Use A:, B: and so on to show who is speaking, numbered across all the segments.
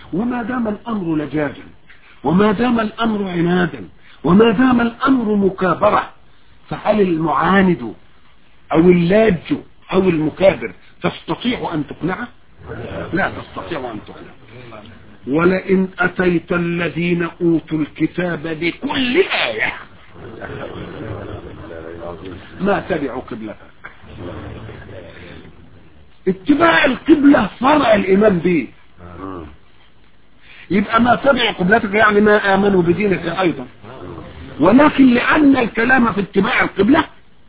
A: وما دام الأمر لجاجا وما دام الأمر عنادا وما دام الأمر مكابرة فهل المعاند أو اللاج أو المكابر تستطيع أن تقنعه لا تستطيع أن تقنعه ولئن أتيت الذين أوتوا الكتاب بكل آية ما تبعوا قبلتك اتباع القبلة فرع الإيمان به يبقى ما تبعوا قبلتك يعني ما آمنوا بدينك أيضا ولكن لأن الكلام في اتباع القبلة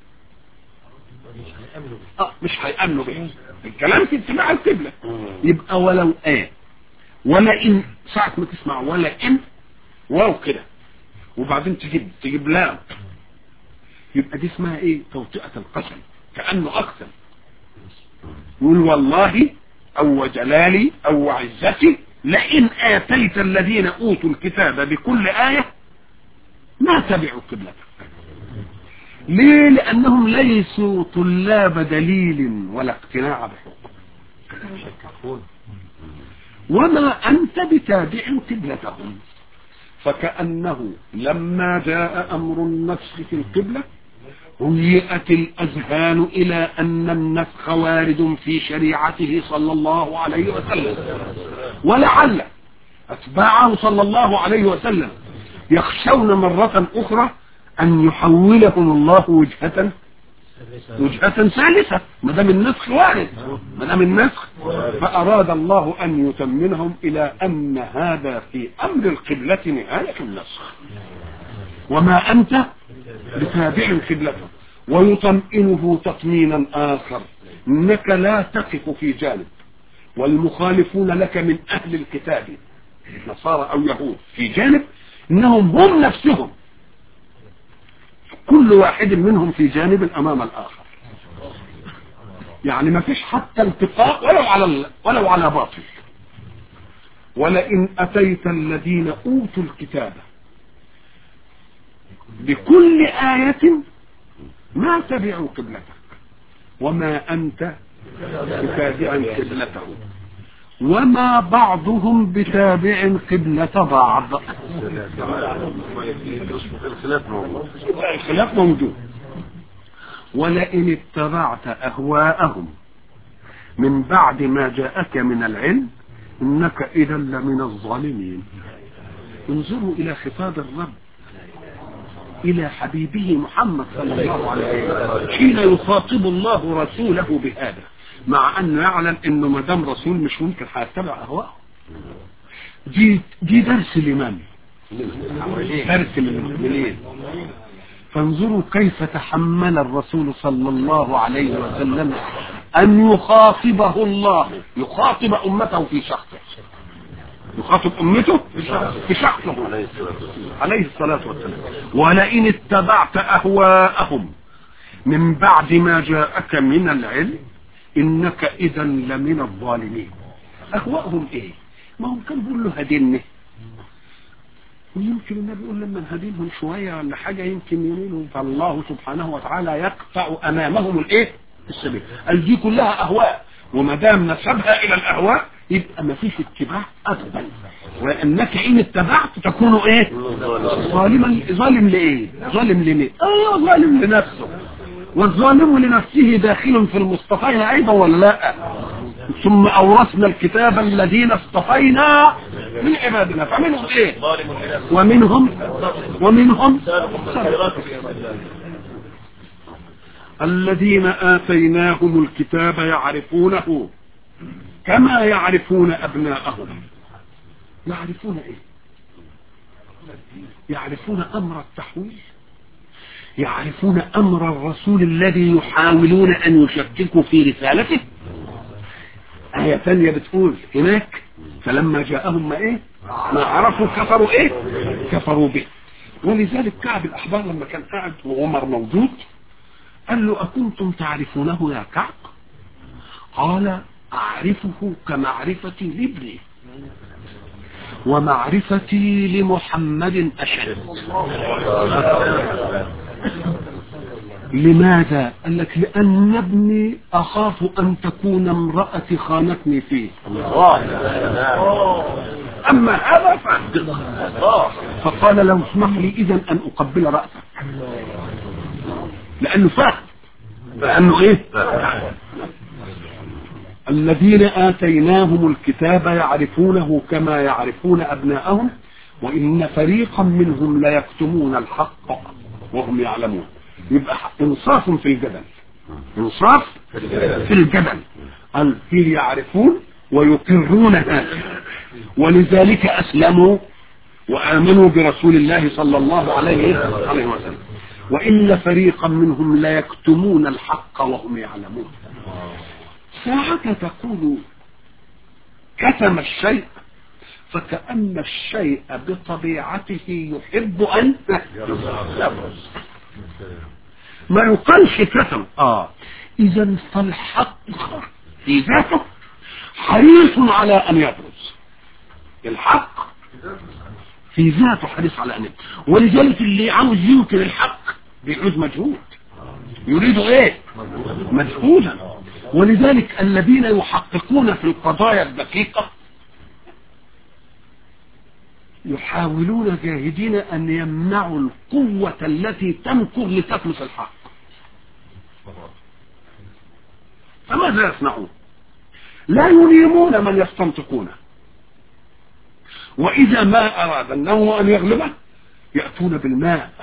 A: آه مش هيأمنوا به الكلام في اتباع القبلة يبقى ولو آه ولئن ساعة ما تسمع ولئن واو كده وبعدين تجيب تجيب لام يبقى دي اسمها ايه توطئة القسم كأنه أقسم يقول والله أو جلالي أو عزتي لئن آتيت الذين أوتوا الكتاب بكل آية ما تبعوا قبلتك ليه لأنهم ليسوا طلاب دليل ولا اقتناع بحكم وما أنت بتابع قبلتهم فكأنه لما جاء أمر النسخ في القبلة هيئت الأذهان إلى أن النسخ وارد في شريعته صلى الله عليه وسلم ولعل أتباعه صلى الله عليه وسلم يخشون مرة أخرى أن يحولهم الله وجهة وجهة ثالثة ما دام النسخ وارد ما دام النسخ فأراد الله أن يتمنهم إلى أن هذا في أمر القبلة نهاية النسخ وما أنت بتابع قبلته ويطمئنه تطمينا آخر إنك لا تقف في جانب والمخالفون لك من أهل الكتاب نصارى أو يهود في جانب إنهم هم نفسهم كل واحد منهم في جانب أمام الآخر يعني ما فيش حتى التقاء ولو على ولو على باطل ولئن أتيت الذين أوتوا الكتاب بكل آية ما تبعوا قبلتك وما أنت بتابع قبلته وما بعضهم بتابع قبلة بعض الخلاف موجود ولئن اتبعت أهواءهم من بعد ما جاءك من العلم إنك إذا لمن الظالمين انظروا إلى خطاب الرب إلى حبيبه محمد صلى الله عليه وسلم حين يخاطب الله رسوله بهذا مع أنه يعلم أنه ما دام رسول مش ممكن هيتبع أهواءه دي دي درس لمن؟ درس لمن؟ فانظروا كيف تحمل الرسول صلى الله عليه وسلم أن يخاطبه الله يخاطب أمته في شخصه يخاطب أمته في شخصه عليه الصلاة والسلام ولئن اتبعت أهواءهم من بعد ما جاءك من العلم إنك إذا لمن الظالمين أهواءهم إيه ما هم كان بيقول له هديني ويمكن النبي يقول لما نهديهم شوية ولا حاجة يمكن يميلهم فالله سبحانه وتعالى يقطع أمامهم الإيه السبيل قال دي كلها أهواء وما دام نسبها إلى الأهواء يبقى ما فيش اتباع أبدا وأنك إن اتبعت تكون إيه ظالما ظالم لإيه ظالم لمين أيوه ظالم لنفسه والظالم لنفسه داخل في المصطفين أيضا ولا لا ثم أورثنا الكتاب الذين اصطفينا من عبادنا فمنهم إيه ومنهم ومنهم الذين آتيناهم الكتاب يعرفونه كما يعرفون أبناءهم يعرفون إيه يعرفون أمر التحويل يعرفون أمر الرسول الذي يحاولون أن يشككوا في رسالته آية ثانية بتقول هناك فلما جاءهم ما إيه ما عرفوا كفروا إيه كفروا به ولذلك كعب الأحبار لما كان قاعد وعمر موجود قال له أكنتم تعرفونه يا كعب قال أعرفه كمعرفتي لابني ومعرفتي لمحمد أشد لماذا قال لك لأن ابني أخاف أن تكون امرأتي خانتني فيه اما هذا فاحدث فقال لو اسمح لي اذا ان اقبل راسك لانه فاهم لانه ايه الذين آتيناهم الكتاب يعرفونه كما يعرفون أبناءهم وإن فريقا منهم ليكتمون الحق وهم يعلمون يبقى انصاف في الجدل انصاف في الجدل قال فيه يعرفون ويقرون هذا ولذلك أسلموا وآمنوا برسول الله صلى الله عليه عليه وسلم وإن فريقا منهم ليكتمون الحق وهم يعلمون ساعة تقول كتم الشيء فكأن الشيء بطبيعته يحب أن يبرز ما يقالش كتم اه اذا فالحق في ذاته حريص على ان يبرز الحق في ذاته حريص على ان يبرز ولذلك اللي عاوز ينكر الحق بيعوز مجهود يريد ايه مجهودا ولذلك الذين يحققون في القضايا الدقيقة يحاولون جاهدين أن يمنعوا القوة التي تمكر لتطمس الحق فماذا يصنعون لا يليمون من يستنطقونه وإذا ما أراد أنه أن يغلبه يأتون بالماء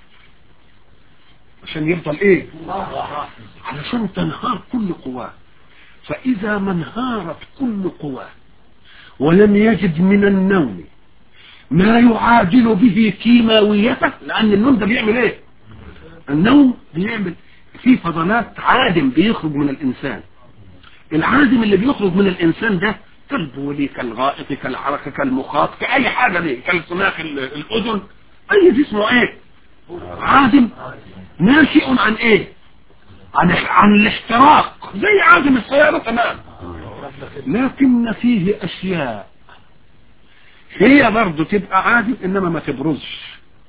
A: عشان يفضل ايه علشان تنهار كل قواه فاذا ما انهارت كل قواه ولم يجد من النوم ما يعادل به كيماويته لان النوم ده بيعمل ايه النوم بيعمل في فضلات عادم بيخرج من الانسان العادم اللي بيخرج من الانسان ده كالبولي كالغائط كالحركه كالمخاط كاي حاجه دي كالصناخ الاذن اي دي اسمه ايه عادم ناشئ عن ايه عن عن الاحتراق زي عادم السيارة تمام لكن فيه اشياء هي برضه تبقى عادم انما ما تبرزش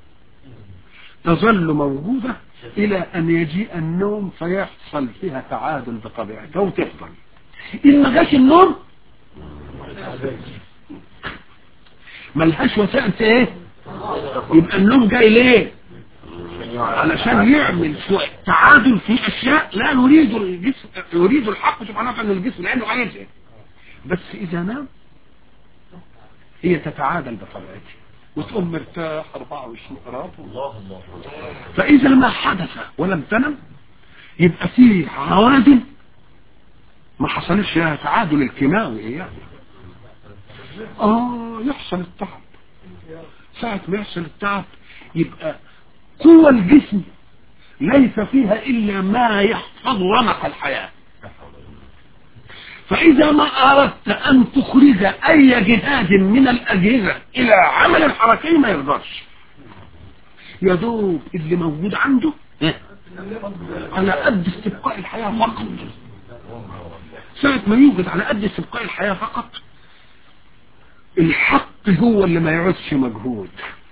A: تظل موجودة الى ان يجيء النوم فيحصل فيها تعادل بطبيعتها وتفضل ان ما جاش النوم ملهاش وسائل ايه يبقى النوم جاي ليه علشان يعمل شوية تعادل في اشياء لا يريد الجسم يريد الحق سبحانه وتعالى الجسم لانه عايز ايه بس اذا نام هي تتعادل بطبيعتها وتقوم مرتاح 24 قرار الله الله فاذا ما حدث ولم تنم يبقى فيه عوادل ما حصلش فيها تعادل الكيماوي اياه اه يحصل التعب ساعة ما يحصل التعب يبقى قوى الجسم ليس فيها إلا ما يحفظ رمق الحياة فإذا ما أردت أن تخرج أي جهاز من الأجهزة إلى عمل حركي ما يقدرش يا دوب اللي موجود عنده على قد استبقاء الحياة فقط ساعة ما يوجد على قد استبقاء الحياة فقط الحق هو اللي ما يعوزش مجهود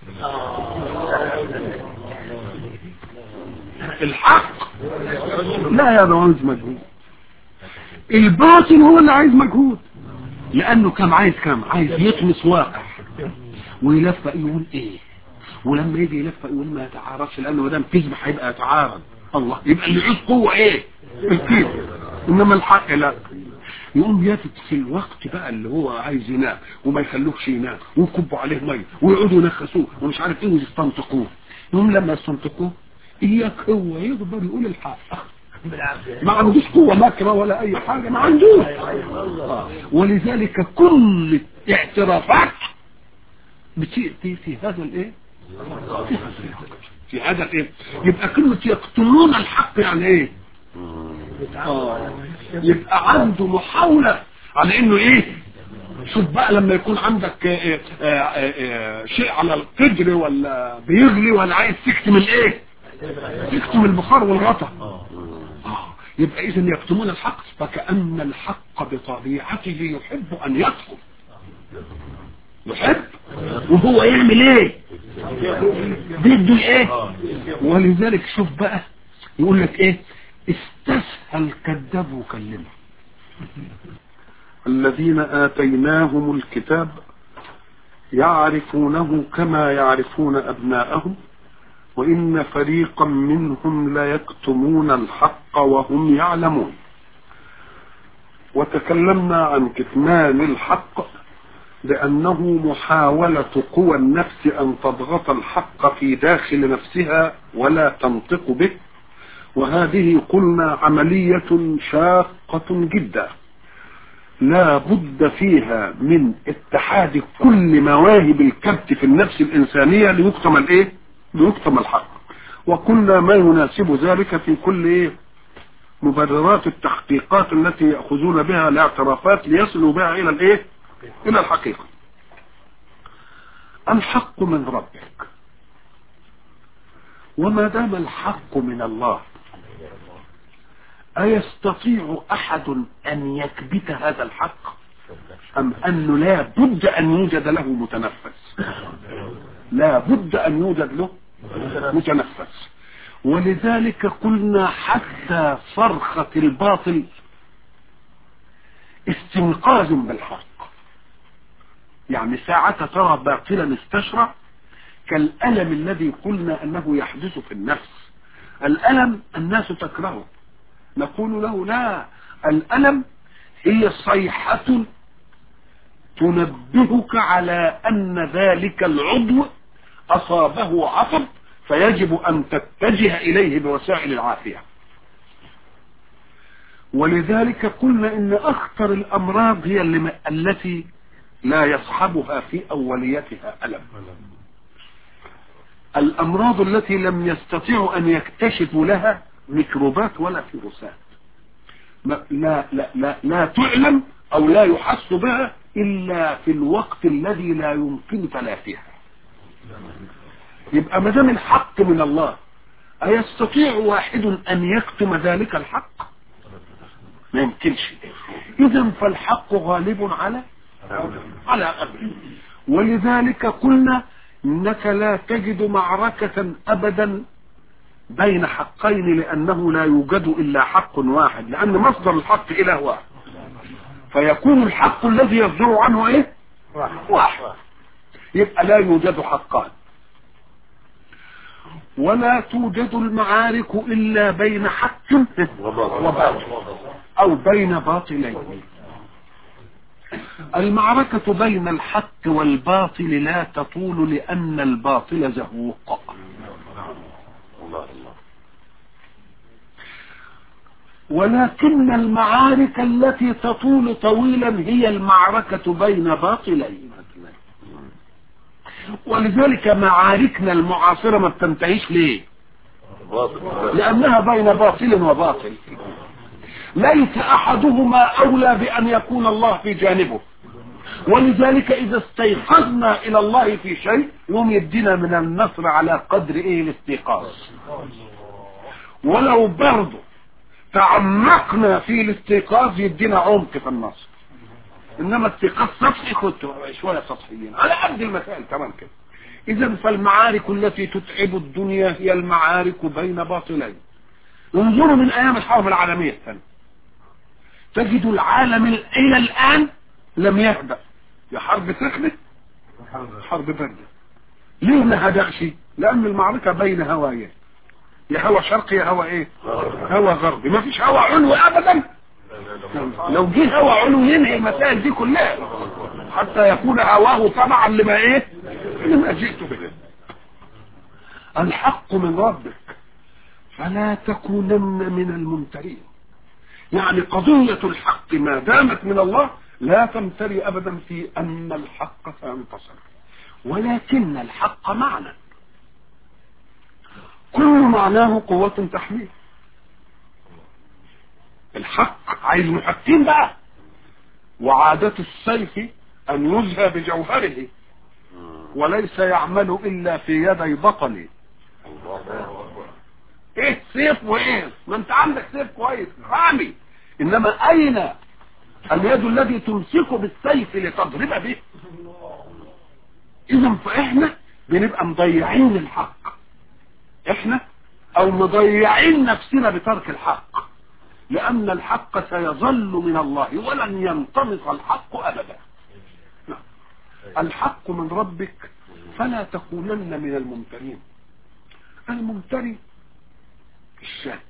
A: الحق لا يا عايز مجهود الباطل هو اللي عايز مجهود لانه كم عايز كم عايز يطمس واقع ويلفق يقول ايه ولما يجي يلفق يقول ما يتعارضش لانه ما دام كذب هيبقى يتعارض الله يبقى اللي يعوز قوه ايه الكذب انما الحق لا يقوم يافت في الوقت بقى اللي هو عايز ينام وما يخلوكش ينام ويكبوا عليه ميه ويقعدوا ينخسوه ومش عارف ايه ويستنطقوه يقوم لما يستنطقوه اياك هو يقدر يقول الحق ما عندوش قوة مكرة ولا اي حاجة ما عندوش ولذلك كل اعترافات بتأتي في هذا الايه في هذا الايه يبقى كلمة يقتلون الحق يعني ايه آه. يبقى عنده محاولة على انه ايه شوف بقى لما يكون عندك آه آه آه شيء على القدر ولا بيغلي ولا عايز تكتم الايه تكتم البخار والغطا آه. يبقى اذا يكتمون الحق فكأن الحق بطبيعته يحب ان يدخل يحب وهو يعمل ايه بده ايه ولذلك شوف بقى يقول لك ايه استسهل كذب وكلمه الذين آتيناهم الكتاب يعرفونه كما يعرفون أبناءهم وإن فريقا منهم ليكتمون الحق وهم يعلمون وتكلمنا عن كتمان الحق لأنه محاولة قوى النفس أن تضغط الحق في داخل نفسها ولا تنطق به وهذه قلنا عملية شاقة جدا لا بد فيها من اتحاد كل مواهب الكبت في النفس الإنسانية ليكتم الإيه؟ ليكتم الحق وقلنا ما يناسب ذلك في كل إيه؟ مبررات التحقيقات التي يأخذون بها الاعترافات ليصلوا بها إلى الإيه؟ إلى الحقيقة الحق من ربك وما دام الحق من الله أيستطيع أحد أن يكبت هذا الحق أم أنه لا بد أن يوجد له متنفس لا بد أن يوجد له متنفس ولذلك قلنا حتى صرخة الباطل استنقاذ بالحق يعني ساعة ترى باطلا استشرع كالألم الذي قلنا أنه يحدث في النفس الألم الناس تكرهه نقول له لا الألم هي صيحة تنبهك على أن ذلك العضو أصابه عصب فيجب أن تتجه إليه بوسائل العافية ولذلك قلنا إن أخطر الأمراض هي اللي التي لا يصحبها في أوليتها ألم الأمراض التي لم يستطيعوا أن يكتشفوا لها ميكروبات ولا فيروسات لا لا لا لا تعلم أو لا يحس بها إلا في الوقت الذي لا يمكن تلافيها يبقى ما دام الحق من الله أيستطيع واحد أن يكتم ذلك الحق ما يمكنش إذا فالحق غالب على على أمره ولذلك قلنا إنك لا تجد معركة أبدا بين حقين لأنه لا يوجد إلا حق واحد لأن مصدر الحق إله واحد فيكون الحق الذي يصدر عنه إيه واحد يبقى لا يوجد حقان ولا توجد المعارك إلا بين حق وباطل أو بين باطلين المعركة بين الحق والباطل لا تطول لأن الباطل زهوق ولكن المعارك التي تطول طويلا هي المعركة بين باطلين ولذلك معاركنا المعاصرة ما بتنتهيش ليه لأنها بين باطل وباطل ليس أحدهما أولى بأن يكون الله في جانبه ولذلك إذا استيقظنا إلى الله في شيء يوم يدينا من النصر على قدر إيه الاستيقاظ ولو برضه تعمقنا في الاستيقاظ يدينا عمق في النصر انما استيقاظ سطحي خدته شويه سطحيين على قد المسائل كمان كده اذا فالمعارك التي تتعب الدنيا هي المعارك بين باطلين انظروا من ايام الحرب العالميه الثانيه تجد العالم الى الان لم يهدأ يا حرب سخنة حرب باردة ليه ما هدأش لان المعركة بين هوايين يا هوا شرقي يا هوا ايه هوا غربي ما فيش هوا علوي ابدا لو جه هوا علوي ينهي المسائل دي كلها حتى يكون هواه طبعا لما ايه لما جئت به الحق من ربك فلا تكونن من الممترين يعني قضية الحق ما دامت من الله لا تمتري ابدا في ان الحق سينتصر ولكن الحق معنى كل معناه قوة تحميه الحق عايز محكين بقى وعادة السيف ان يزهى بجوهره وليس يعمل الا في يدي بطل ايه سيف وايه ما انت عندك سيف كويس رامي انما اين اليد الذي تمسك بالسيف لتضرب به اذا فاحنا بنبقى مضيعين الحق احنا او مضيعين نفسنا بترك الحق لان الحق سيظل من الله ولن ينطمس الحق ابدا الحق من ربك فلا تكونن من الممترين الممتري الشك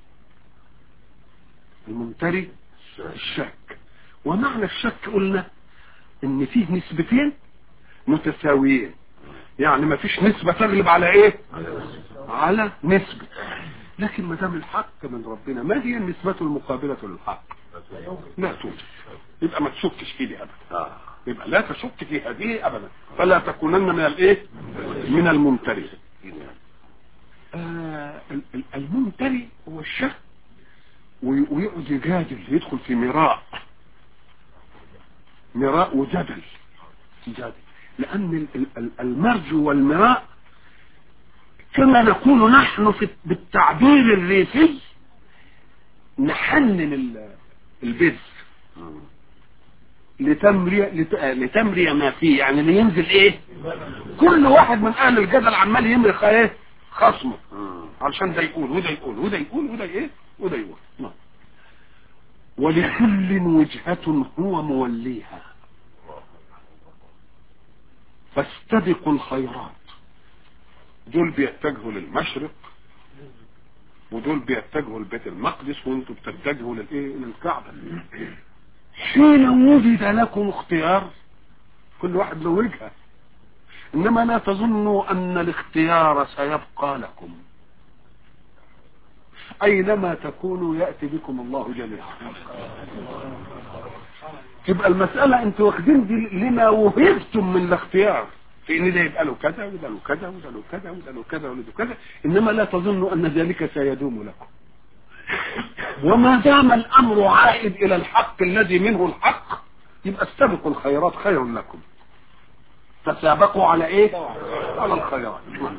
A: الممتري الشك ومعنى الشك قلنا ان فيه نسبتين متساويين يعني ما فيش نسبة تغلب على ايه على نسبة لكن ما دام الحق من ربنا ما هي النسبة المقابلة للحق لا توجد يبقى ما تشكش فيه دي ابدا يبقى لا تشك في هذه ابدا فلا تكونن من الايه من الممتري آه الممتري هو الشك ويقعد يجادل يدخل في مراء مراء وجدل جدل لأن المرج والمراء كما نقول نحن في بالتعبير الريفي نحنن البذر لتمري لتمري ما فيه يعني لينزل ايه كل واحد من اهل الجدل عمال يمرخ ايه خصمه علشان ده يقول وده يقول وده يقول وده ايه وده يقول نعم ولكل وجهة هو موليها فاستبقوا الخيرات دول بيتجهوا للمشرق ودول بيتجهوا لبيت المقدس وانتم بتتجهوا للايه للكعبه حين وجد لكم اختيار كل واحد له وجهه انما لا تظنوا ان الاختيار سيبقى لكم اينما تكونوا ياتي بكم الله جميعا تبقى المسألة انتوا واخدين دي لما وهبتم من الاختيار في ان ده يبقى له كذا وده له كذا وده له كذا وده له كذا وده له كذا انما لا تظنوا ان ذلك سيدوم لكم وما دام الامر عائد الى الحق الذي منه الحق يبقى استبقوا الخيرات خير لكم تسابقوا على ايه على الخيرات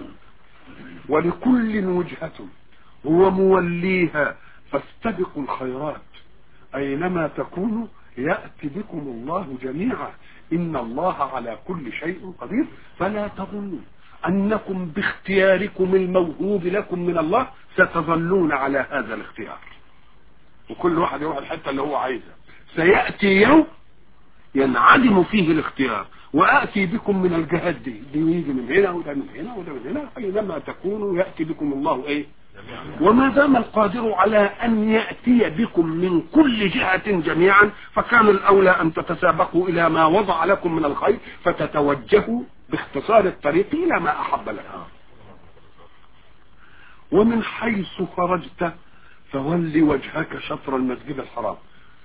A: ولكل وجهة هو موليها فاستبقوا الخيرات اينما تكونوا يأتي بكم الله جميعا إن الله على كل شيء قدير فلا تظنوا أنكم باختياركم الموهوب لكم من الله ستظلون على هذا الاختيار وكل واحد يروح الحتة اللي هو عايزها سيأتي يوم ينعدم فيه الاختيار وآتي بكم من الجهات دي دي يجي من هنا وده من هنا وده من هنا أينما تكونوا يأتي بكم الله إيه وما دام القادر على أن يأتي بكم من كل جهة جميعا فكان الأولى أن تتسابقوا إلى ما وضع لكم من الخير فتتوجهوا باختصار الطريق إلى ما أحب لكم ومن حيث خرجت فول وجهك شطر المسجد الحرام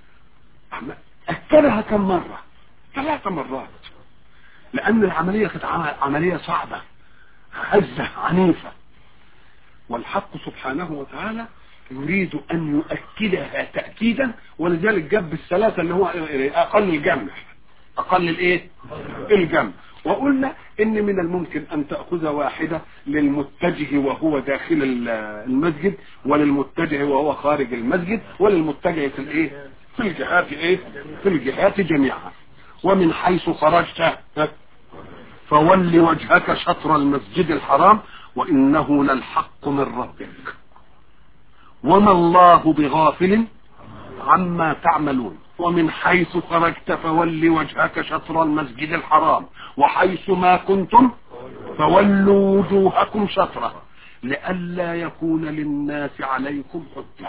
A: أكدها كم مرة ثلاث مرات لأن العملية كانت عملية صعبة هزة عنيفة والحق سبحانه وتعالى يريد أن يؤكدها تأكيدا ولذلك جاب الثلاثة اللي هو أقل الجمع أقل الإيه؟ الجمع وقلنا إن من الممكن أن تأخذ واحدة للمتجه وهو داخل المسجد وللمتجه وهو خارج المسجد وللمتجه في الإيه؟ في الجهات إيه؟ في الجهات جميعا ومن حيث خرجت فول وجهك شطر المسجد الحرام وإنه للحق من ربك وما الله بغافل عما تعملون ومن حيث خرجت فول وجهك شطر المسجد الحرام وحيث ما كنتم فولوا وجوهكم شطره لئلا يكون للناس عليكم حجة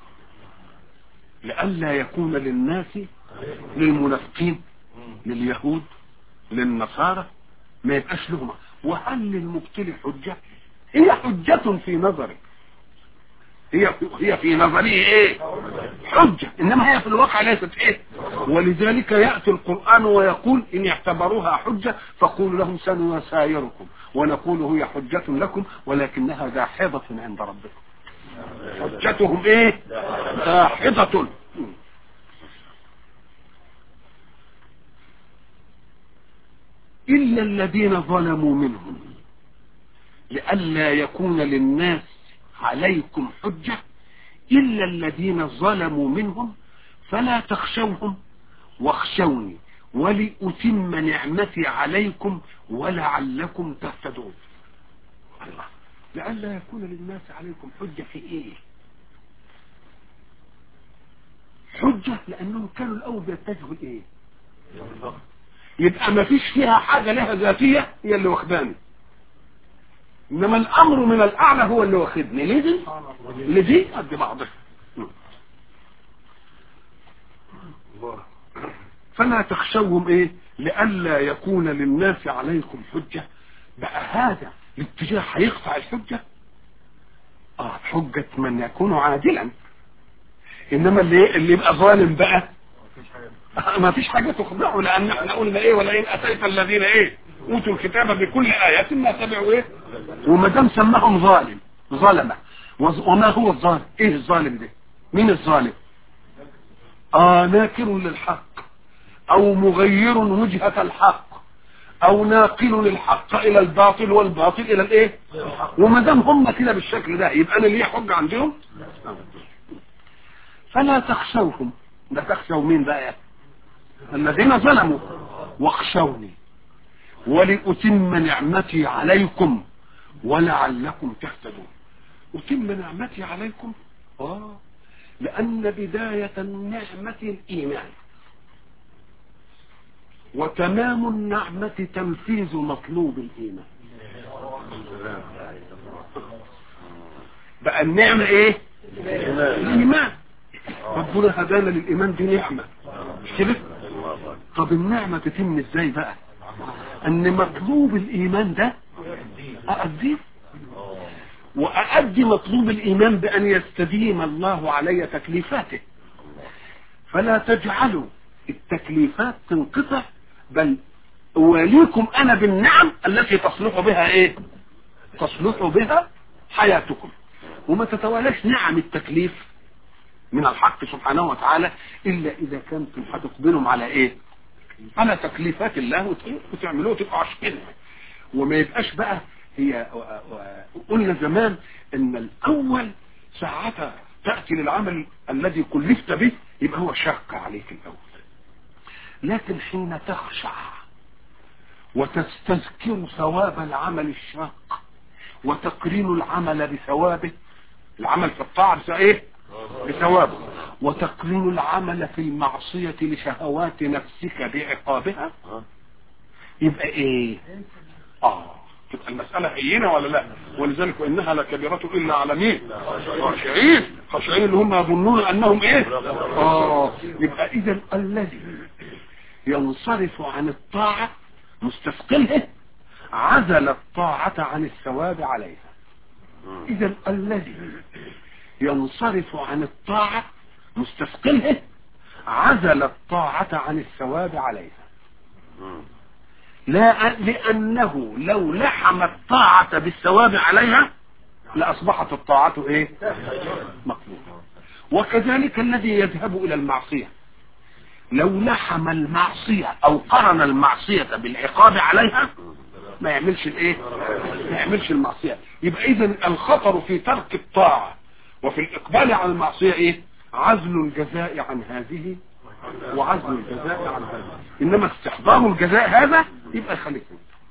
A: لئلا يكون للناس للمنافقين لليهود للنصارى ما يبقاش لهم وهل للمبتل حجة هي حجة في نظرك هي هي في نظره ايه حجة انما هي في الواقع ليست ايه ولذلك يأتي القرآن ويقول ان اعتبروها حجة فقولوا لهم سنسايركم ونقول هي حجة لكم ولكنها داحضة عند ربكم حجتهم ايه داحضة إلا الذين ظلموا منهم لئلا يكون للناس عليكم حجة إلا الذين ظلموا منهم فلا تخشوهم واخشوني ولأتم نعمتي عليكم ولعلكم تهتدون الله لئلا يكون للناس عليكم حجة في ايه حجة لأنهم كانوا الأول بيتجهوا الايه يبقى ما فيش فيها حاجة لها ذاتية هي اللي واخداني انما الامر من الاعلى هو اللي واخدني لدي لدي قد بعضها فلا تخشوهم ايه لئلا يكون للناس عليكم حجة بقى هذا الاتجاه هيقطع الحجة اه حجة من يكون عادلا انما اللي اللي يبقى ظالم بقى ما فيش حاجة تخضعه لان احنا قلنا ايه ولئن اتيت الذين ايه اوتوا الكتاب بكل آية ما تبعوا ايه وما دام سماهم ظالم ظلمة وما هو الظالم ايه الظالم ده مين الظالم اه ناكر للحق او مغير وجهة الحق او ناقل الحق الى الباطل والباطل الى الايه وما دام هم كده بالشكل ده يبقى انا ليه حجه عندهم فلا تخشوهم ده تخشوا مين بقى الذين ظلموا واخشوني ولأتم نعمتي عليكم ولعلكم تهتدون أتم نعمتي عليكم آه لأن بداية النعمة الإيمان وتمام النعمة تنفيذ مطلوب الإيمان بقى النعمة ايه الإيمان ربنا هدانا للإيمان دي نعمة مش كده طب النعمة تتم ازاي بقى ان مطلوب الإيمان ده أأديه وأأدي مطلوب الإيمان بأن يستديم الله علي تكليفاته فلا تجعلوا التكليفات تنقطع بل أوليكم أنا بالنعم التي تصلح بها إيه تصلح بها حياتكم وما تتوالاش نعم التكليف من الحق سبحانه وتعالى إلا إذا كنتم هتقبلهم على إيه على تكليفات الله وتعملوه تبقوا عشقين وما يبقاش بقى هي قلنا زمان ان الاول ساعتها تأتي للعمل الذي كلفت به يبقى هو شاق عليك الاول لكن حين تخشع وتستذكر ثواب العمل الشاق وتقرين العمل بثوابه العمل في الطاعة ايه بثوابه وتقرين العمل في المعصية لشهوات نفسك بعقابها يبقى ايه اه تبقى المسألة هينة ولا لا ولذلك وإنها لكبيرة إلا على مين خاشعين خاشعين اللي هم يظنون أنهم إيه آه يبقى إذا الذي ينصرف عن الطاعة مستثقلها عزل الطاعة عن الثواب عليها إذا الذي ينصرف عن الطاعة مستثقلها عزل الطاعة عن الثواب عليها لا لأنه لو لحم الطاعة بالثواب عليها لأصبحت الطاعة إيه مقبولة وكذلك الذي يذهب إلى المعصية لو لحم المعصية أو قرن المعصية بالعقاب عليها ما يعملش الايه ما يعملش المعصية يبقى اذا الخطر في ترك الطاعة وفي الاقبال على المعصية ايه عزل الجزاء عن هذه وعزل الجزاء عن هذا انما استحضار الجزاء هذا يبقى خليك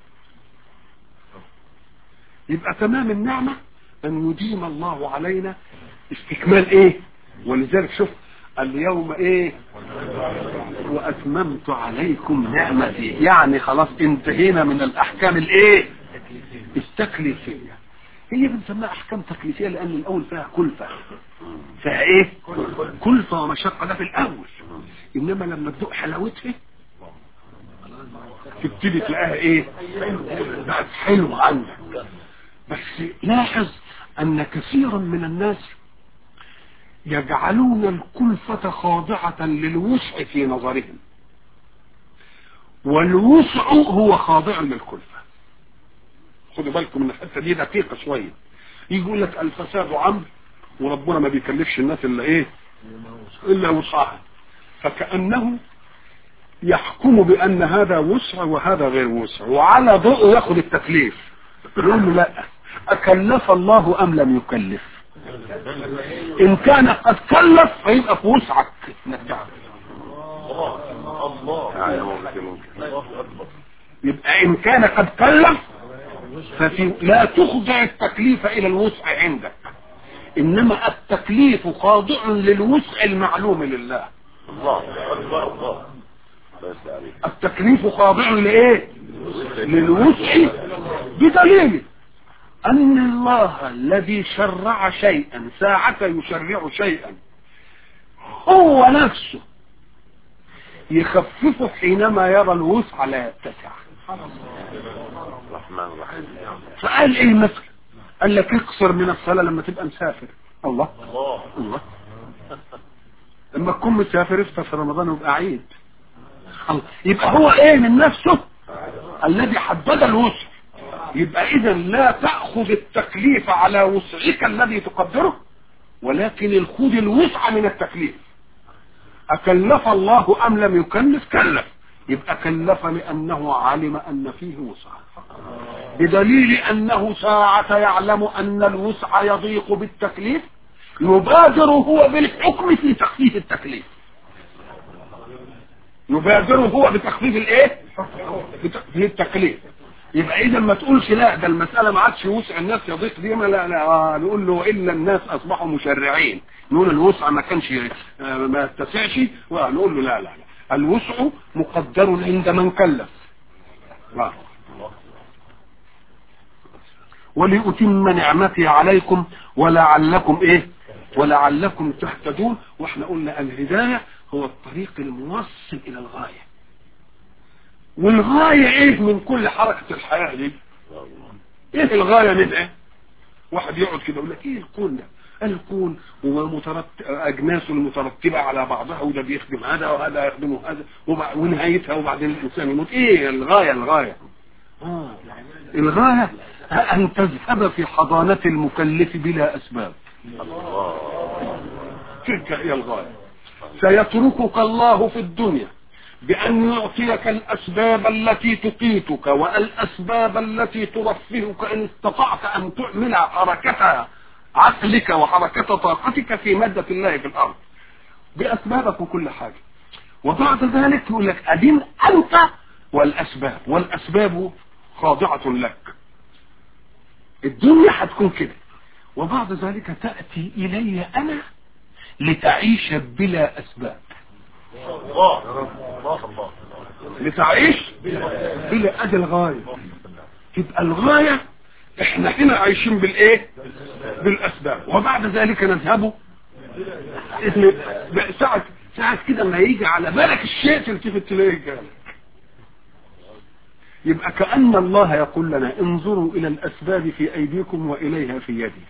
A: يبقى تمام النعمة ان يديم الله علينا استكمال ايه ولذلك شوف اليوم ايه واتممت عليكم نعمتي يعني خلاص انتهينا من الاحكام الايه التكليفية هي بنسميها احكام تكليفية لان الاول فيها كلفة فيها ايه كلفة ومشقة ده في الاول انما لما تدوق حلاوتها تبتدي تلاقيها ايه بقت حلوة عندك بس لاحظ ان كثيرا من الناس يجعلون الكلفة خاضعة للوسع في نظرهم والوسع هو خاضع للكلفة خدوا بالكم من الحتة دي دقيقة شوية يقول لك الفساد عمر وربنا ما بيكلفش الناس الا ايه الا وسعها فكأنه يحكم بان هذا وسع وهذا غير وسع وعلى ضوء ياخذ التكليف يقول لا اكلف الله ام لم يكلف ان كان قد كلف فيبقى في وسعك يبقى ان كان قد كلف ففي لا تخضع التكليف الى الوسع عندك انما التكليف خاضع للوسع المعلوم لله
B: الله الله الله
A: التكليف خاضع لايه للوسع بدليل ان الله الذي شرع شيئا ساعة يشرع شيئا هو نفسه يخففه حينما يرى الوسع لا يتسع
B: الرحمن الرحيم
A: فقال ايه المثل قال لك اقصر من الصلاة لما تبقى مسافر الله
B: الله
A: الله لما تكون مسافر افطر في رمضان ويبقى عيد الله. يبقى هو ايه من نفسه الذي حدد الوسع يبقى اذا لا تأخذ التكليف على وسعك الذي تقدره ولكن الخذ الوسع من التكليف أكلف الله أم لم يكلف كلف يبقى كلف لأنه علم أن فيه وسع بدليل أنه ساعة يعلم أن الوسع يضيق بالتكليف يبادر هو بالحكم في تخفيف التكليف يبادر هو بتخفيف الايه بتخفيف التكليف يبقى اذا ما تقولش لا ده المسألة ما عادش وسع الناس يضيق دي ما لا لا آه، نقول له الا الناس اصبحوا مشرعين نقول الوسع ما كانش آه، ما اتسعش ونقول له لا لا لا الوسع مقدر عند من كلف آه. ولأتم نعمتي عليكم ولعلكم ايه ولعلكم تهتدون واحنا قلنا الهداية هو الطريق الموصل الى الغاية والغاية ايه من كل حركة الحياة دي ايه الغاية من ايه واحد يقعد كده يقول لك ايه الكون ده الكون ومترتب اجناسه المترتبة على بعضها وده بيخدم هذا وهذا يخدمه هذا وبع- ونهايتها وبعدين الانسان يموت ايه الغاية الغاية آه. الغاية ان تذهب في حضانة المكلف بلا اسباب تلك هي الغاية سيتركك الله في الدنيا بأن يعطيك الأسباب التي تقيتك والأسباب التي ترفهك إن استطعت أن تعمل حركة عقلك وحركة طاقتك في مادة الله في الأرض بأسبابك وكل حاجة وبعد ذلك يقول لك أدين أنت والأسباب والأسباب خاضعة لك الدنيا هتكون كده وبعد ذلك تأتي إلي أنا لتعيش بلا أسباب
B: الله الله الله
A: لتعيش بلا أدي الغاية تبقى الغاية احنا هنا عايشين بالايه بالاسباب وبعد ذلك نذهب إن- ساعة ساعة كده ما يجي على بالك الشيء تلتفت تلاقيه جالك يبقى كأن الله يقول لنا انظروا إلى الأسباب في أيديكم وإليها في يدي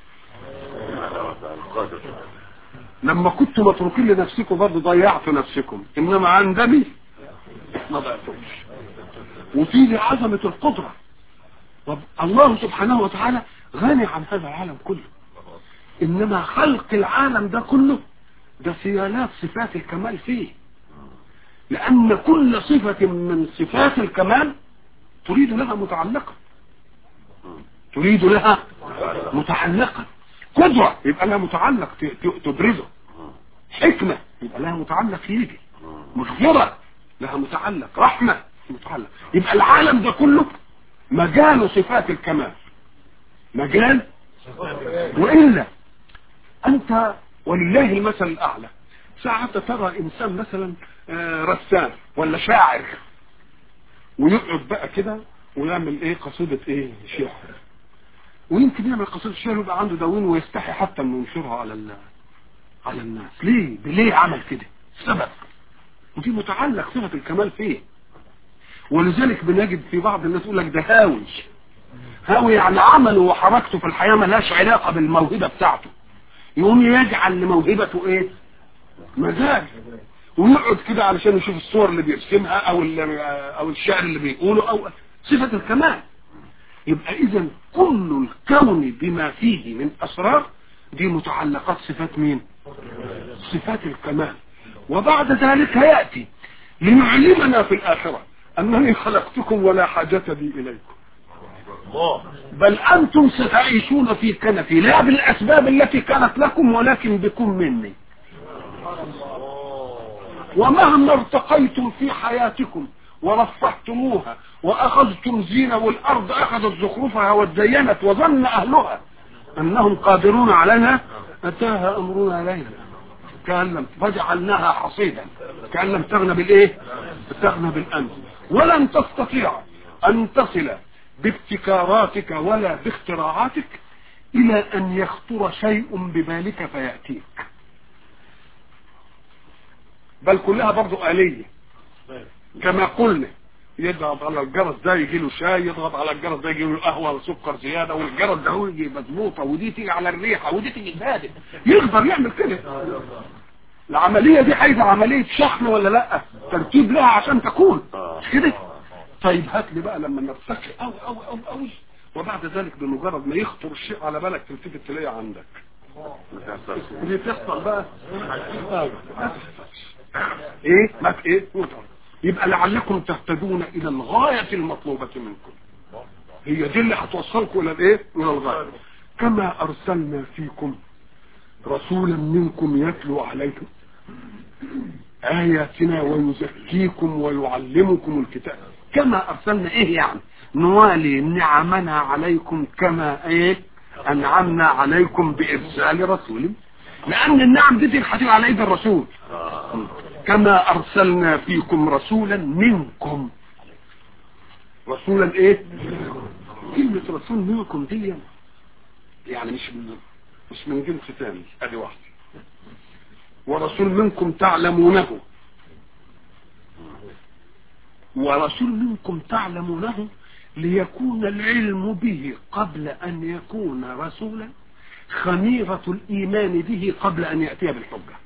B: القادر
A: لما كنتم متروكين لنفسكم برضه ضيعتوا نفسكم إنما عندني ما ضيعتوش وفي عظمة القدرة طب الله سبحانه وتعالى غني عن هذا العالم كله إنما خلق العالم ده كله ده سيالات صفات الكمال فيه لأن كل صفة من صفات الكمال تريد لها متعلقة تريد لها متعلقة قدرة يبقى لها متعلق ت- ت- تبرزه حكمة يبقى لها متعلق يجي مغفرة لها متعلق رحمة متعلق يبقى العالم ده كله مجال صفات الكمال مجال وإلا أنت ولله المثل الأعلى ساعة ترى إنسان مثلا آه، رسام ولا شاعر ويقعد بقى كده ويعمل ايه قصيدة ايه شعر ويمكن يعمل قصيدة شعر ويبقى عنده دواوين ويستحي حتى انه ينشرها على ال- على الناس ليه ليه عمل كده سبب ودي متعلق صفة الكمال فيه ولذلك بنجد في بعض الناس يقول لك ده هاوي هاوي يعني عمله وحركته في الحياة ملهاش علاقة بالموهبة بتاعته يقوم يجعل لموهبته ايه مزاج ويقعد كده علشان يشوف الصور اللي بيرسمها او ال- او الشعر اللي بيقوله او صفة الكمال يبقى اذا كل الكون بما فيه من اسرار دي متعلقات صفات مين صفات الكمال وبعد ذلك يأتي ليعلمنا في الآخرة أنني خلقتكم ولا حاجة بي إليكم
B: الله
A: بل أنتم ستعيشون في كنفي لا بالأسباب التي كانت لكم ولكن بكم مني ومهما ارتقيتم في حياتكم ورفعتموها وأخذتم زينة والأرض أخذت زخرفها وزينت وظن أهلها أنهم قادرون عليها أتاها أمرنا ليلا كأن لم فجعلناها حصيدا كأن لم تغنى بالإيه تستغنى بالأنت ولن تستطيع أن تصل بابتكاراتك ولا باختراعاتك إلى أن يخطر شيء ببالك فيأتيك بل كلها برضو آلية كما قلنا يضغط على الجرس ده يجي له شاي يضغط على الجرس ده يجي له قهوه وسكر زياده والجرس ده هو يجي مظبوطه ودي تيجي على الريحه ودي تيجي بادئ يقدر يعمل كده العمليه دي عايزه عمليه شحن ولا لا ترتيب لها عشان تكون مش كده طيب هات لي بقى لما نرتقي قوي قوي قوي قوي وبعد ذلك بمجرد ما يخطر الشيء على بالك تلتفت تلاقيه عندك دي تحصل بقى آه، ما تحصلش. ايه ما في ايه وطر. يبقى لعلكم تهتدون الى الغاية المطلوبة منكم هي دي اللي هتوصلكم الى الايه الى الغاية كما ارسلنا فيكم رسولا منكم يتلو عليكم آياتنا ويزكيكم ويعلمكم الكتاب كما أرسلنا إيه يعني نوالي نعمنا عليكم كما إيه أنعمنا عليكم بإرسال رسول لأن النعم دي هتبقى على إيد الرسول كما أرسلنا فيكم رسولا منكم رسولا إيه كلمة رسول منكم دي يعني مش من مش من جنس ثاني ادي واحدة ورسول منكم تعلمونه ورسول منكم تعلمونه ليكون العلم به قبل ان يكون رسولا خميرة الايمان به قبل ان يأتي بالحجة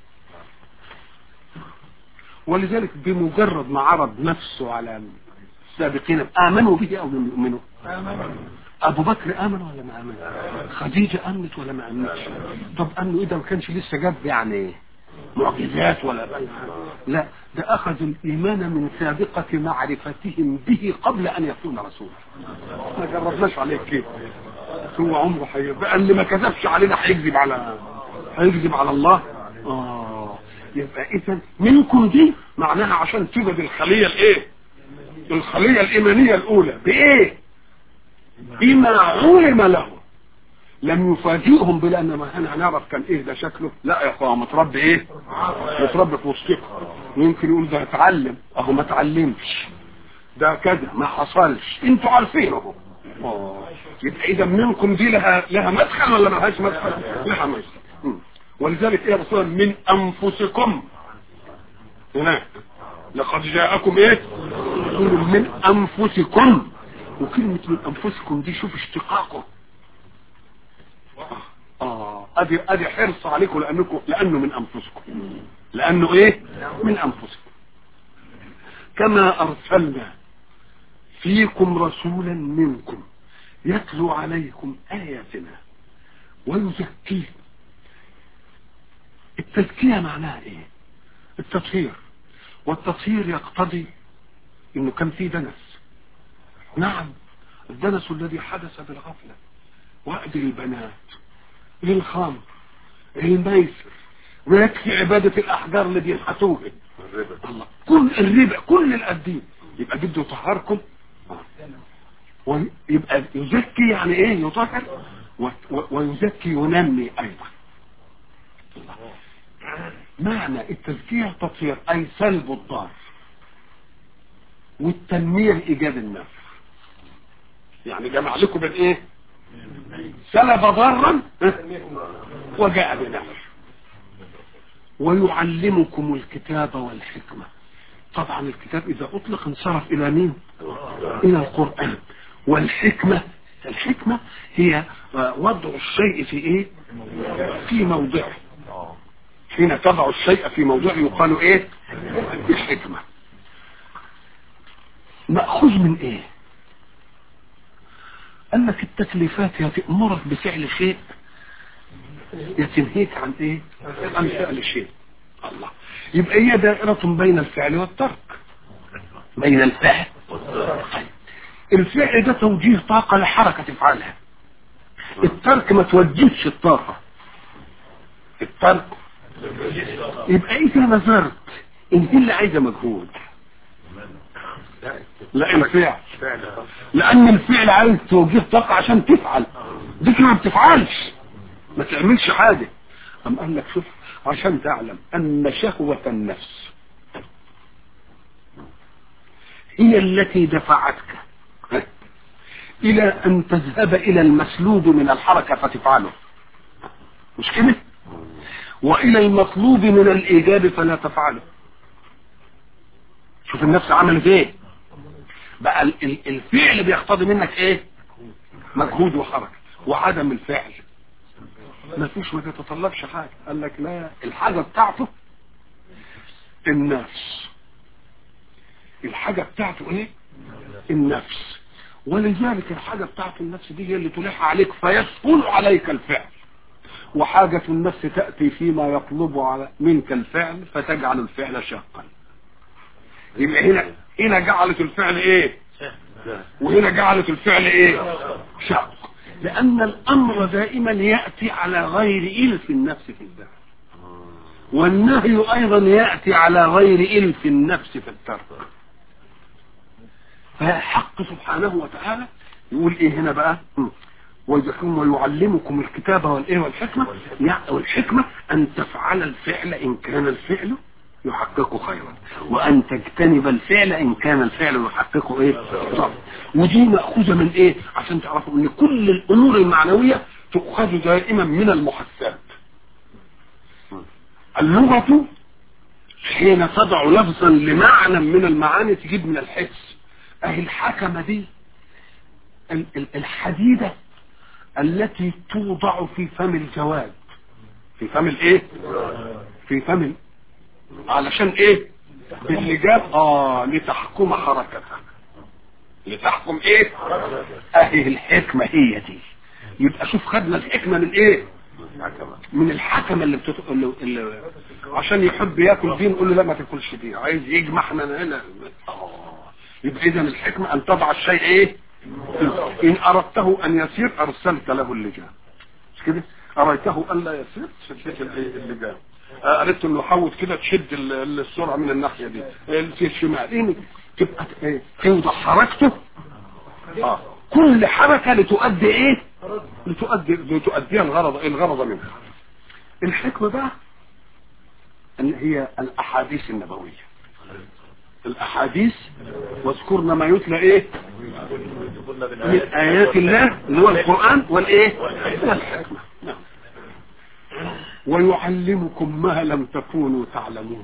A: ولذلك بمجرد ما عرض نفسه على السابقين امنوا به او لم يؤمنوا ابو بكر امن ولا ما امن خديجه امنت ولا ما امنتش طب امنوا ايه ده ما كانش لسه جاب يعني معجزات ولا بقى. لا ده اخذوا الايمان من سابقه معرفتهم به قبل ان يكون رسولا ما جربناش عليه كده هو عمره هيبقى اللي ما كذبش علينا هيكذب على هيكذب على الله اه يبقى اذا منكم دي معناها عشان توجد الخليه الايه الخليه الايمانيه الاولى بايه بما علم له لم يفاجئهم بلان ما احنا هنعرف كان ايه ده شكله لا يا اخويا متربي ايه متربي في وسطكم ويمكن يقول ده اتعلم اهو ما اتعلمش ده كذا ما حصلش انتوا عارفينه اه يبقى اذا منكم دي لها لها مدخل ولا ما لهاش مدخل لها مدخل مم. ولذلك ايه رسول من انفسكم هناك لقد جاءكم ايه رسول من انفسكم وكلمة من انفسكم دي شوف اشتقاقه اه ادي ادي حرص عليكم لانكم لانه من انفسكم لانه ايه من انفسكم كما ارسلنا فيكم رسولا منكم يتلو عليكم اياتنا ويزكيكم التزكيه معناها ايه التطهير والتطهير يقتضي انه كان في دنس نعم الدنس الذي حدث بالغفله وأد البنات للخمر الميسر ويكفي عبادة الأحجار اللي بينحتوها الله كل الربا كل القديم يبقى بده يطهركم ويبقى يزكي يعني ايه يطهر و- و- ويزكي ينمي ايضا الله. معنى التزكية تطهير اي سلب الضار والتنمية ايجاد النفع يعني جمع لكم بين ايه سلب ضرا وجاء بنفع ويعلمكم الكتاب والحكمة طبعا الكتاب اذا اطلق انصرف الى مين الى القرآن والحكمة الحكمة هي وضع الشيء في ايه في موضعه حين تضع الشيء في موضعه يقال ايه الحكمة مأخوذ من ايه قال لك التكليفات يا تأمرك بفعل شيء يا تنهيك عن ايه عن فعل شيء الله يبقى هي دائرة بين الفعل والترك بين الفعل طيب. الفعل ده توجيه طاقة لحركة تفعلها الترك ما توجهش الطاقة الترك يبقى اذا نظرت ان دي اللي عايزة مجهود لا الفعل لان الفعل عايز توجيه طاقة عشان تفعل دي ما بتفعلش ما تعملش حاجة أم قال لك شوف عشان تعلم أن شهوة النفس هي التي دفعتك الى ان تذهب الى المسلوب من الحركة فتفعله مش كده والى المطلوب من الايجاب فلا تفعله شوف النفس عملت ايه بقى ال- ال- الفعل بيقتضي منك ايه مجهود وحركة وعدم الفعل ما فيش ما تتطلبش حاجة قال لك لا الحاجة بتاعته النفس الحاجة بتاعته ايه النفس ولذلك الحاجة بتاعته النفس دي هي اللي تلح عليك فيسهل عليك الفعل وحاجة النفس تأتي فيما يطلب على منك الفعل فتجعل الفعل شاقا يبقى هنا هنا جعلت الفعل ايه وهنا جعلت الفعل ايه شاق لان الامر دائما يأتي على غير الف النفس في الذات والنهي ايضا يأتي على غير الف النفس في الترك فالحق سبحانه وتعالى يقول ايه هنا بقى م. ويذكركم ويعلمكم الكتاب والايه والحكمة يعني والحكمة ان تفعل الفعل ان كان الفعل يحقق خيرا وان تجتنب الفعل ان كان الفعل يحقق ايه طب ودي مأخوذة من ايه عشان تعرفوا ان كل الامور المعنوية تؤخذ دائما من المحسات اللغة حين تضع لفظا لمعنى من المعاني تجيب من الحس اهي الحكمة دي ال- ال- الحديدة التي توضع في فم الجواد في فم الايه في فم ال- علشان ايه باللجام اه لتحكم حركتها لتحكم ايه اهي الحكمة هي دي يبقى شوف خدنا الحكمة من ايه من الحكمة اللي, بتت... اللي... اللي عشان يحب ياكل دي نقول له لا ما تاكلش دي عايز يجمع احنا هنا آه. يبقى اذا الحكمة ان تضع الشيء ايه ان اردته ان يسير ارسلت له اللجام مش كده اريته ان لا يسير شدت الايه اللجام آه، اردت انه يحوط كده تشد ال- ال- السرعه من الناحيه دي آه، في الشمال ايه تبقى ايه توضع حركته اه كل حركه لتؤدي ايه لتؤدي لتؤديها الغرض الغرض منها الحكمه بقى ان هي الاحاديث النبويه الاحاديث واذكرنا ما يتلى ايه من ايات الله اللي هو القران والايه والحكمه نعم. ويعلمكم ما لم تكونوا تعلمون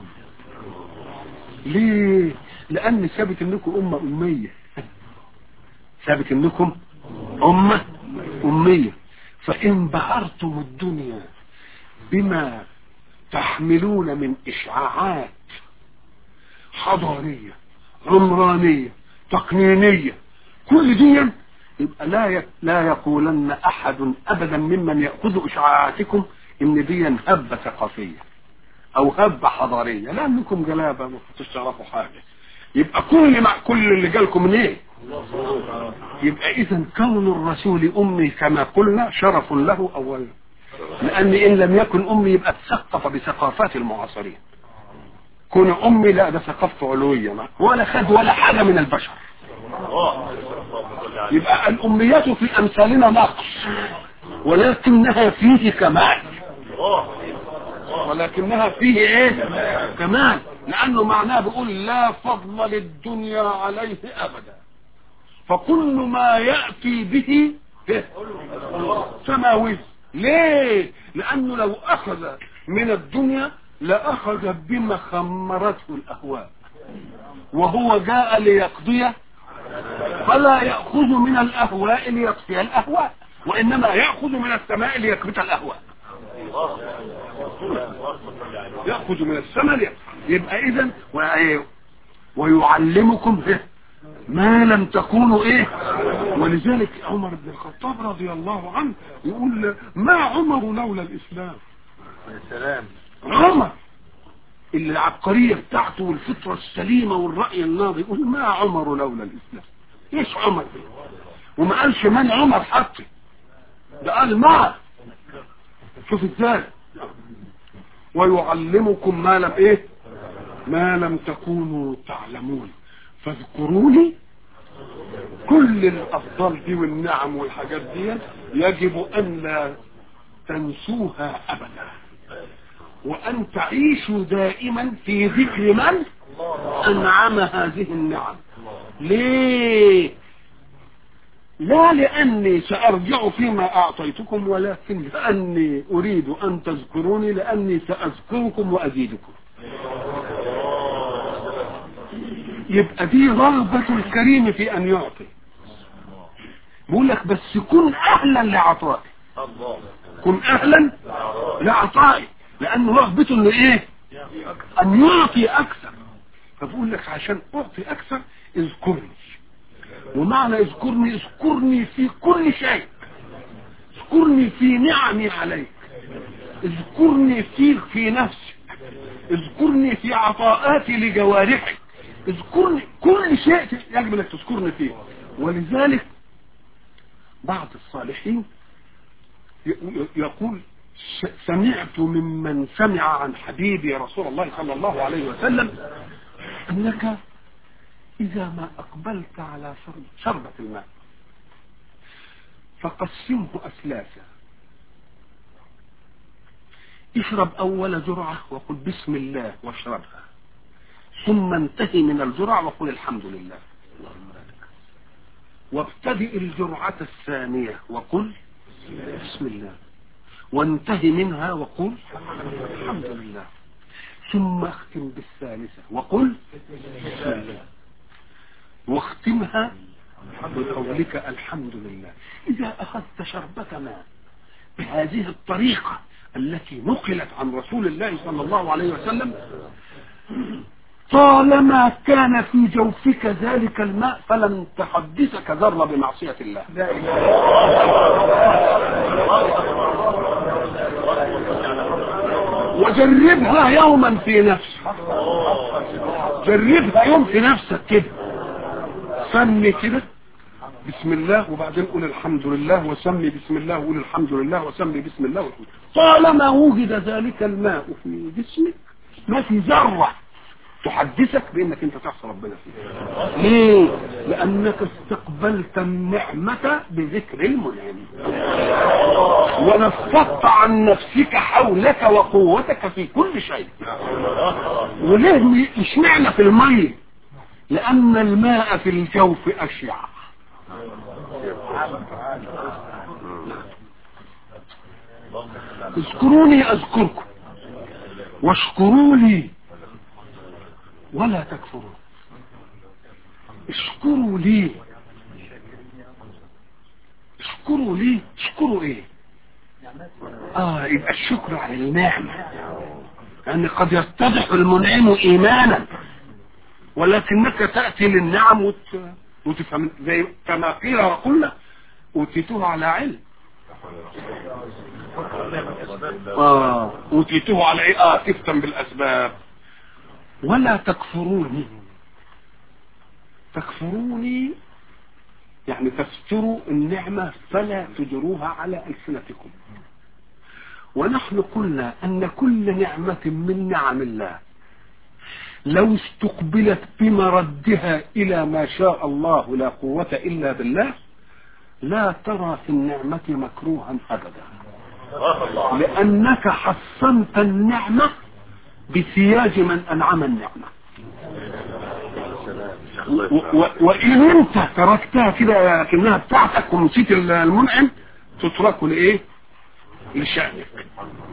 A: ليه لان ثابت انكم امه اميه ثابت انكم امه اميه فان بهرتم الدنيا بما تحملون من اشعاعات حضاريه عمرانيه تقنينيه كل دي يبقى لا ي- لا يقولن احد ابدا ممن ياخذ اشعاعاتكم ان دي هبه ثقافيه او هبه حضاريه لانكم جلابه ما كنتوش تعرفوا حاجه يبقى كل مع كل اللي جالكم من ايه يبقى اذا كون الرسول امي كما قلنا شرف له اولا لان ان لم يكن امي يبقى تثقف بثقافات المعاصرين كون امي لا ده ثقافته علويه ما. ولا خد ولا حاجه من البشر يبقى الاميات في امثالنا نقص ولكنها فيه كمال ولكنها فيه ايه كمال لانه معناه بيقول لا فضل للدنيا عليه ابدا فكل ما ياتي به إيه؟ سماوي ليه لانه لو اخذ من الدنيا لاخذ بما خمرته الاهواء وهو جاء ليقضي فلا ياخذ من الاهواء ليطفئ الاهواء وانما ياخذ من السماء ليكبت الاهواء ياخذ من السماء ليكبت. يبقى اذا وإيه؟ ويعلمكم إيه؟ ما لم تكونوا ايه ولذلك عمر بن الخطاب رضي الله عنه يقول ما عمر لولا الاسلام
B: سلام
A: عمر اللي العبقرية بتاعته والفطرة السليمة والرأي الناضي يقول ما عمر لولا الإسلام ايش عمر ده؟ وما قالش من عمر حتى ده قال ما شوف ازاي ويعلمكم ما لم ايه ما لم تكونوا تعلمون فاذكروني كل الافضال دي والنعم والحاجات دي يجب ان لا تنسوها ابدا وأن تعيشوا دائما في ذكر من أنعم هذه النعم ليه لا لأني سأرجع فيما أعطيتكم ولكن لأني أريد أن تذكروني لأني سأذكركم وأزيدكم يبقى دي رغبة الكريم في أن يعطي بقول لك بس كن أهلا لعطائي
B: الله
A: كن أهلا لعطائي لأنه رغبته إنه إيه أن يعطي أكثر فبقول لك عشان أعطي أكثر اذكرني ومعنى اذكرني اذكرني في كل شيء اذكرني في نعمي عليك اذكرني في في نفسك اذكرني في عطاءاتي لجوارحك اذكرني كل شيء يجب انك تذكرني فيه ولذلك بعض الصالحين ي- ي- يقول س- سمعت ممن سمع عن حبيبي رسول الله صلى الله عليه وسلم انك اذا ما اقبلت على شرب شربة الماء فقسمه اسلافا اشرب اول جرعة وقل بسم الله واشربها ثم انتهي من الجرعة وقل الحمد لله اللهم بارك وابتدئ الجرعة الثانية وقل بسم الله وانتهي منها وقل الحمد لله ثم اختم بالثالثة وقل بسم الله واختمها بقولك الحمد لله إذا أخذت شربة ماء بهذه الطريقة التي نقلت عن رسول الله صلى الله عليه وسلم طالما كان في جوفك ذلك الماء فلن تحدثك ذرة بمعصية الله وجربها يوما في نفسك جربها يوم في نفسك كده سمي كده بسم الله وبعدين قول الحمد لله وسمي بسم الله وقول الحمد لله وسمي بسم الله وقول. طالما وجد ذلك الماء في جسمك ما في ذرة تحدثك بانك انت تعصى ربنا فيه ليه لانك استقبلت النعمة بذكر المنعم ونفضت عن نفسك حولك وقوتك في كل شيء وليه اشمعنى في المية لان الماء في الجوف اشيع اذكروني اذكركم واشكروا لي ولا تكفروا اشكروا لي اشكروا لي اشكروا ايه اه يبقى الشكر على النعمة يعني قد يتضح المنعم ايمانا ولكنك تأتي للنعم وت... وتفهم زي كما قيل وقلنا اوتيتوه على علم اه اوتيتوه على ايه اه تفتن بالاسباب ولا تكفروني تكفروني يعني تستروا النعمة فلا تجروها على ألسنتكم ونحن قلنا أن كل نعمة من نعم الله لو استقبلت بمردها إلى ما شاء الله لا قوة إلا بالله لا ترى في النعمة مكروها أبدا لأنك حصنت النعمة بسياج من أنعم النعمة و- و- وإن أنت تركتها كده لكنها بتاعتك ونسيت المنعم تترك لإيه؟ لشأنك